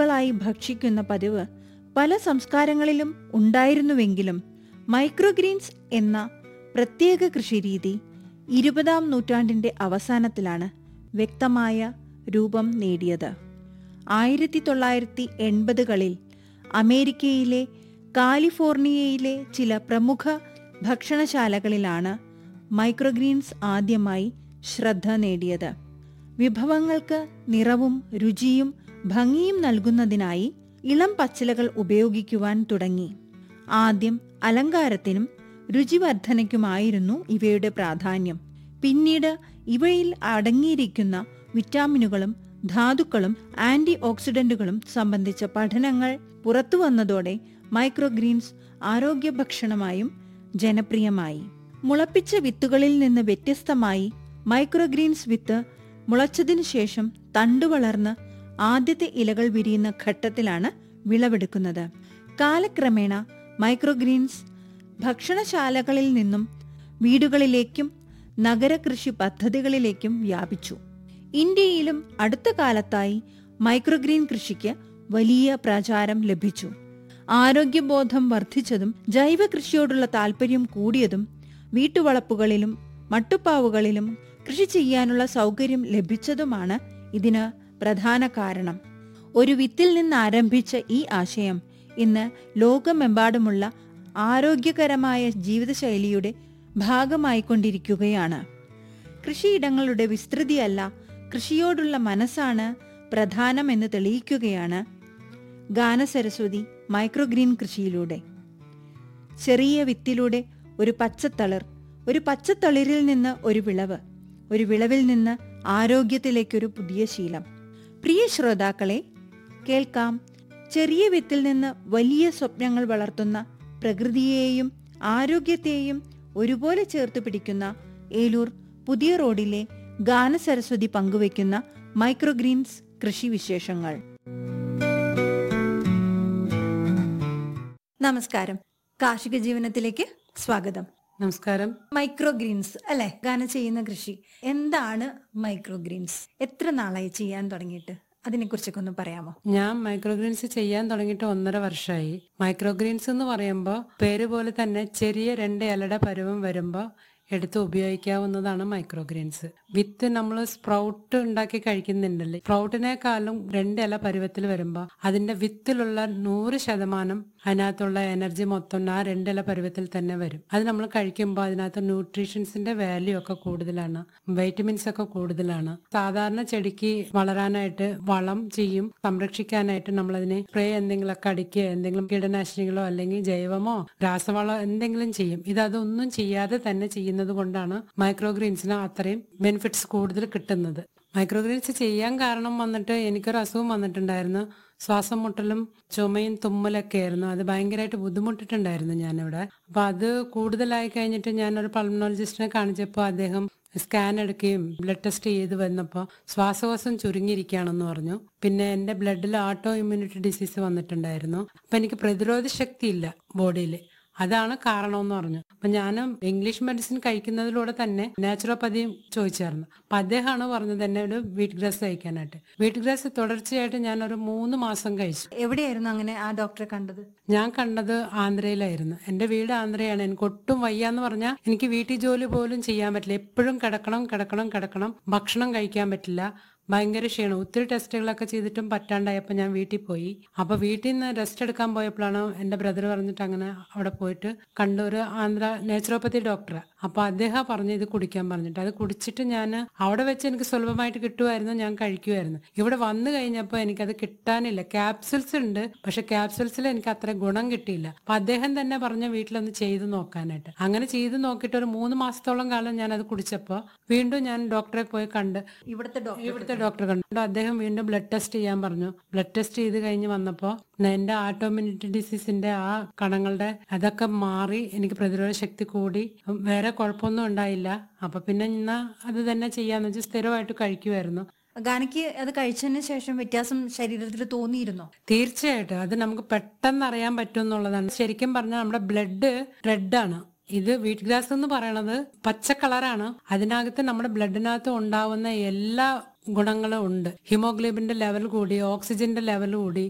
വിത്തുകളായി ഭക്ഷിക്കുന്ന പതിവ് പല സംസ്കാരങ്ങളിലും ഉണ്ടായിരുന്നുവെങ്കിലും മൈക്രോഗ്രീൻസ് എന്ന പ്രത്യേക കൃഷിരീതി ഇരുപതാം നൂറ്റാണ്ടിന്റെ അവസാനത്തിലാണ് വ്യക്തമായ രൂപം നേടിയത് ആയിരത്തി തൊള്ളായിരത്തി എൺപതുകളിൽ അമേരിക്കയിലെ കാലിഫോർണിയയിലെ ചില പ്രമുഖ ഭക്ഷണശാലകളിലാണ് മൈക്രോഗ്രീൻസ് ആദ്യമായി ശ്രദ്ധ നേടിയത് വിഭവങ്ങൾക്ക് നിറവും രുചിയും ഭംഗിയും നൽകുന്നതിനായി ഇളം പച്ചിലകൾ ഉപയോഗിക്കുവാൻ തുടങ്ങി ആദ്യം അലങ്കാരത്തിനും രുചിവർദ്ധനയ്ക്കുമായിരുന്നു ഇവയുടെ പ്രാധാന്യം പിന്നീട് ഇവയിൽ അടങ്ങിയിരിക്കുന്ന വിറ്റാമിനുകളും ധാതുക്കളും ആന്റി ഓക്സിഡന്റുകളും സംബന്ധിച്ച പഠനങ്ങൾ പുറത്തുവന്നതോടെ മൈക്രോഗ്രീൻസ് ആരോഗ്യ ഭക്ഷണമായും ജനപ്രിയമായി മുളപ്പിച്ച വിത്തുകളിൽ നിന്ന് വ്യത്യസ്തമായി മൈക്രോഗ്രീൻസ് വിത്ത് മുളച്ചതിനു ശേഷം തണ്ടു വളർന്ന് ആദ്യത്തെ ഇലകൾ വിരിയുന്ന ഘട്ടത്തിലാണ് വിളവെടുക്കുന്നത് കാലക്രമേണ മൈക്രോഗ്രീൻസ് ഭക്ഷണശാലകളിൽ നിന്നും വീടുകളിലേക്കും നഗരകൃഷി പദ്ധതികളിലേക്കും വ്യാപിച്ചു ഇന്ത്യയിലും അടുത്ത കാലത്തായി മൈക്രോഗ്രീൻ കൃഷിക്ക് വലിയ പ്രചാരം ലഭിച്ചു ആരോഗ്യബോധം വർദ്ധിച്ചതും ജൈവ കൃഷിയോടുള്ള താല്പര്യം കൂടിയതും വീട്ടുവളപ്പുകളിലും മട്ടുപ്പാവുകളിലും കൃഷി ചെയ്യാനുള്ള സൗകര്യം ലഭിച്ചതുമാണ് ഇതിന് പ്രധാന കാരണം ഒരു വിത്തിൽ നിന്ന് ആരംഭിച്ച ഈ ആശയം ഇന്ന് ലോകമെമ്പാടുമുള്ള ആരോഗ്യകരമായ ജീവിതശൈലിയുടെ ഭാഗമായിക്കൊണ്ടിരിക്കുകയാണ് കൃഷിയിടങ്ങളുടെ വിസ്തൃതിയല്ല കൃഷിയോടുള്ള മനസ്സാണ് പ്രധാനമെന്ന് തെളിയിക്കുകയാണ് ഗാനസരസ്വതി മൈക്രോഗ്രീൻ കൃഷിയിലൂടെ ചെറിയ വിത്തിലൂടെ ഒരു പച്ചത്തളിർ ഒരു പച്ചത്തളിരിൽ നിന്ന് ഒരു വിളവ് ഒരു വിളവിൽ നിന്ന് ആരോഗ്യത്തിലേക്കൊരു പുതിയ ശീലം പ്രിയ ശ്രോതാക്കളെ കേൾക്കാം ചെറിയ വിത്തിൽ നിന്ന് വലിയ സ്വപ്നങ്ങൾ വളർത്തുന്ന പ്രകൃതിയെയും ആരോഗ്യത്തെയും ഒരുപോലെ ചേർത്ത് പിടിക്കുന്ന ഏലൂർ പുതിയ റോഡിലെ ഗാനസരസ്വതി പങ്കുവയ്ക്കുന്ന മൈക്രോഗ്രീൻസ് കൃഷി വിശേഷങ്ങൾ നമസ്കാരം കാർഷിക ജീവനത്തിലേക്ക് സ്വാഗതം നമസ്കാരം മൈക്രോഗ്രീൻസ് അല്ലെ ഗാന ചെയ്യുന്ന കൃഷി എന്താണ് മൈക്രോഗ്രീൻസ് എത്ര നാളായി ചെയ്യാൻ തുടങ്ങിയിട്ട് അതിനെക്കുറിച്ചൊക്കെ ഒന്ന് പറയാമോ ഞാൻ മൈക്രോഗ്രീൻസ് ചെയ്യാൻ തുടങ്ങിയിട്ട് ഒന്നര വർഷമായി മൈക്രോഗ്രീൻസ് എന്ന് പറയുമ്പോൾ പേര് പോലെ തന്നെ ചെറിയ രണ്ട് ഇലയുടെ പരുവം വരുമ്പോൾ എടുത്ത് ഉപയോഗിക്കാവുന്നതാണ് മൈക്രോഗ്രീൻസ് വിത്ത് നമ്മൾ സ്പ്രൗട്ട് ഉണ്ടാക്കി കഴിക്കുന്നുണ്ടല്ലേ സ്പ്രൗട്ടിനേക്കാളും രണ്ട് ഇല പരുവത്തിൽ വരുമ്പോൾ അതിന്റെ വിത്തിലുള്ള നൂറ് ശതമാനം അതിനകത്തുള്ള എനർജി മൊത്തം ആ രണ്ടില പരുവത്തിൽ തന്നെ വരും അത് നമ്മൾ കഴിക്കുമ്പോൾ അതിനകത്ത് ന്യൂട്രീഷൻസിന്റെ വാല്യൂ ഒക്കെ കൂടുതലാണ് വൈറ്റമിൻസ് ഒക്കെ കൂടുതലാണ് സാധാരണ ചെടിക്ക് വളരാനായിട്ട് വളം ചെയ്യും സംരക്ഷിക്കാനായിട്ട് നമ്മൾ അതിനെ സ്പ്രേ എന്തെങ്കിലുമൊക്കെ അടിക്കുക എന്തെങ്കിലും കീടനാശിനികളോ അല്ലെങ്കിൽ ജൈവമോ രാസവളോ എന്തെങ്കിലും ചെയ്യും ഇത് അതൊന്നും ചെയ്യാതെ തന്നെ ചെയ്യുന്നത് കൊണ്ടാണ് മൈക്രോഗ്രീൻസിന് അത്രയും ബെനിഫിറ്റ്സ് കൂടുതൽ കിട്ടുന്നത് മൈക്രോഗ്രീൻസ് ചെയ്യാൻ കാരണം വന്നിട്ട് എനിക്കൊരു അസുഖം വന്നിട്ടുണ്ടായിരുന്നു ശ്വാസം മുട്ടലും ചുമയും തുമ്മലൊക്കെ ആയിരുന്നു അത് ഭയങ്കരമായിട്ട് ബുദ്ധിമുട്ടിട്ടുണ്ടായിരുന്നു ഞാനിവിടെ അപ്പൊ അത് കൂടുതലായി കഴിഞ്ഞിട്ട് ഞാനൊരു പൾമണോളജിസ്റ്റിനെ കാണിച്ചപ്പോൾ അദ്ദേഹം സ്കാൻ എടുക്കുകയും ബ്ലഡ് ടെസ്റ്റ് ചെയ്ത് വന്നപ്പോൾ ശ്വാസകോശം ചുരുങ്ങിയിരിക്കുകയാണെന്ന് പറഞ്ഞു പിന്നെ എൻ്റെ ബ്ലഡിൽ ഓട്ടോ ഇമ്മ്യൂണിറ്റി ഡിസീസ് വന്നിട്ടുണ്ടായിരുന്നു അപ്പൊ എനിക്ക് പ്രതിരോധ ശക്തി ഇല്ല ബോഡിയിൽ അതാണ് കാരണമെന്ന് പറഞ്ഞു അപ്പൊ ഞാൻ ഇംഗ്ലീഷ് മെഡിസിൻ കഴിക്കുന്നതിലൂടെ തന്നെ നാച്ചുറോപ്പതിയും ചോദിച്ചായിരുന്നു അപ്പൊ അദ്ദേഹമാണ് പറഞ്ഞത് എന്നെ ഒരു വീറ്റ് ഗ്രാസ് കഴിക്കാനായിട്ട് വീറ്റ് ഗ്രാസ് തുടർച്ചയായിട്ട് ഞാൻ ഒരു മൂന്ന് മാസം കഴിച്ചു എവിടെയായിരുന്നു അങ്ങനെ ആ ഡോക്ടറെ കണ്ടത് ഞാൻ കണ്ടത് ആന്ധ്രയിലായിരുന്നു എൻ്റെ വീട് ആന്ധ്രയാണ് എനിക്ക് ഒട്ടും വയ്യാന്ന് പറഞ്ഞാൽ എനിക്ക് വീട്ടിൽ ജോലി പോലും ചെയ്യാൻ പറ്റില്ല എപ്പോഴും കിടക്കണം കിടക്കണം കിടക്കണം ഭക്ഷണം കഴിക്കാൻ പറ്റില്ല ഭയങ്കര ക്ഷീണം ഒത്തിരി ടെസ്റ്റുകളൊക്കെ ചെയ്തിട്ടും പറ്റാണ്ടായപ്പോൾ ഞാൻ വീട്ടിൽ പോയി അപ്പൊ വീട്ടിൽ നിന്ന് റെസ്റ്റ് എടുക്കാൻ പോയപ്പോഴാണ് എൻ്റെ ബ്രദർ പറഞ്ഞിട്ട് അങ്ങനെ അവിടെ പോയിട്ട് കണ്ട ഒരു ആന്ധ്ര നേച്ചുറോപ്പതി ഡോക്ടറെ അപ്പൊ അദ്ദേഹം പറഞ്ഞു ഇത് കുടിക്കാൻ പറഞ്ഞിട്ട് അത് കുടിച്ചിട്ട് ഞാൻ അവിടെ വെച്ച് എനിക്ക് സുലഭമായിട്ട് കിട്ടുമായിരുന്നു ഞാൻ കഴിക്കുമായിരുന്നു ഇവിടെ വന്നു കഴിഞ്ഞപ്പോൾ എനിക്കത് കിട്ടാനില്ല ക്യാപ്സുൽസ് ഉണ്ട് പക്ഷെ ക്യാപ്സുൽസിൽ എനിക്ക് അത്ര ഗുണം കിട്ടിയില്ല അപ്പൊ അദ്ദേഹം തന്നെ പറഞ്ഞ വീട്ടിലൊന്ന് ചെയ്ത് നോക്കാനായിട്ട് അങ്ങനെ ചെയ്ത് നോക്കിയിട്ട് ഒരു മൂന്ന് മാസത്തോളം കാലം ഞാൻ അത് കുടിച്ചപ്പോൾ വീണ്ടും ഞാൻ ഡോക്ടറെ പോയി കണ്ട് ഇവിടുത്തെ ഡോക്ടർ ഇവിടുത്തെ ഡോക്ടർ കണ്ടു അദ്ദേഹം വീണ്ടും ബ്ലഡ് ടെസ്റ്റ് ചെയ്യാൻ പറഞ്ഞു ബ്ലഡ് ടെസ്റ്റ് ചെയ്ത് കഴിഞ്ഞ് വന്നപ്പോൾ എന്റെ ആട്ടോമിനിറ്റി ഡിസീസിന്റെ ആ കണങ്ങളുടെ അതൊക്കെ മാറി എനിക്ക് പ്രതിരോധ ശക്തി കൂടി വേറെ കുഴപ്പമൊന്നും ഉണ്ടായില്ല അപ്പൊ പിന്നെ ഇന്ന് അത് തന്നെ ചെയ്യാന്ന് വെച്ചാൽ സ്ഥിരമായിട്ട് കഴിക്കുമായിരുന്നു ഗാനയ്ക്ക് അത് കഴിച്ചതിന് ശേഷം വ്യത്യാസം ശരീരത്തിൽ തോന്നിയിരുന്നോ തീർച്ചയായിട്ടും അത് നമുക്ക് പെട്ടെന്ന് അറിയാൻ പറ്റും എന്നുള്ളതാണ് ശരിക്കും പറഞ്ഞാൽ നമ്മുടെ ബ്ലഡ് റെഡാണ് ഇത് വീറ്റ് ഗ്രാസ് എന്ന് പറയണത് പച്ച കളറാണ് അതിനകത്ത് നമ്മുടെ ബ്ലഡിനകത്ത് ഉണ്ടാവുന്ന എല്ലാ ഗുണങ്ങളും ഉണ്ട് ഹിമോഗ്ലോബിന്റെ ലെവൽ കൂടി ഓക്സിജന്റെ ലെവൽ കൂടി